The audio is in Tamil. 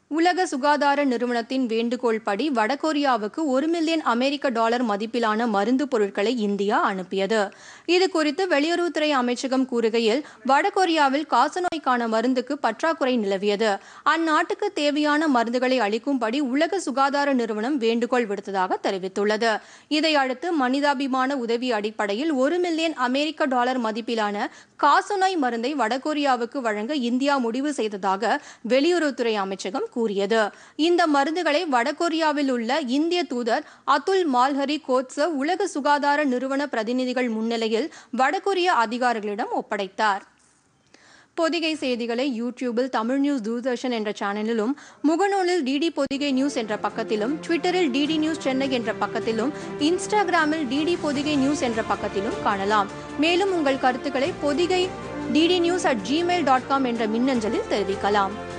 உலக சுகாதார நிறுவனத்தின் வேண்டுகோள் படி வடகொரியாவுக்கு ஒரு மில்லியன் அமெரிக்க டாலர் மதிப்பிலான மருந்து பொருட்களை இந்தியா அனுப்பியது இது குறித்து வெளியுறவுத்துறை அமைச்சகம் கூறுகையில் வடகொரியாவில் காசநோய்க்கான மருந்துக்கு பற்றாக்குறை நிலவியது அந்நாட்டுக்கு தேவையான மருந்துகளை அளிக்கும்படி உலக சுகாதார நிறுவனம் வேண்டுகோள் விடுத்ததாக தெரிவித்துள்ளது இதையடுத்து மனிதாபிமான உதவி அடிப்படையில் ஒரு மில்லியன் அமெரிக்க டாலர் மதிப்பிலான காசநோய் மருந்தை வடகொரியாவுக்கு வழங்க இந்தியா முடிவு செய்ததாக வெளியுறவுத்துறை அமைச்சகம் கூறியது இந்த மருந்துகளை வடகொரியாவில் உள்ள இந்திய தூதர் அதுல் மால்ஹரி கோட்ஸ உலக சுகாதார நிறுவன பிரதிநிதிகள் முன்னிலையில் வடகொரிய அதிகாரிகளிடம் ஒப்படைத்தார் பொதிகை செய்திகளை யூடியூபில் தமிழ் நியூஸ் தூர்தர்ஷன் என்ற சேனலிலும் முகநூலில் டிடி பொதிகை நியூஸ் என்ற பக்கத்திலும் ட்விட்டரில் டிடி நியூஸ் சென்னை என்ற பக்கத்திலும் இன்ஸ்டாகிராமில் டிடி பொதிகை நியூஸ் என்ற பக்கத்திலும் காணலாம் மேலும் உங்கள் கருத்துக்களை Pothigai DD news at Gmail dot com என்ற மின்னஞ்சலில் தெரிவிக்கலாம்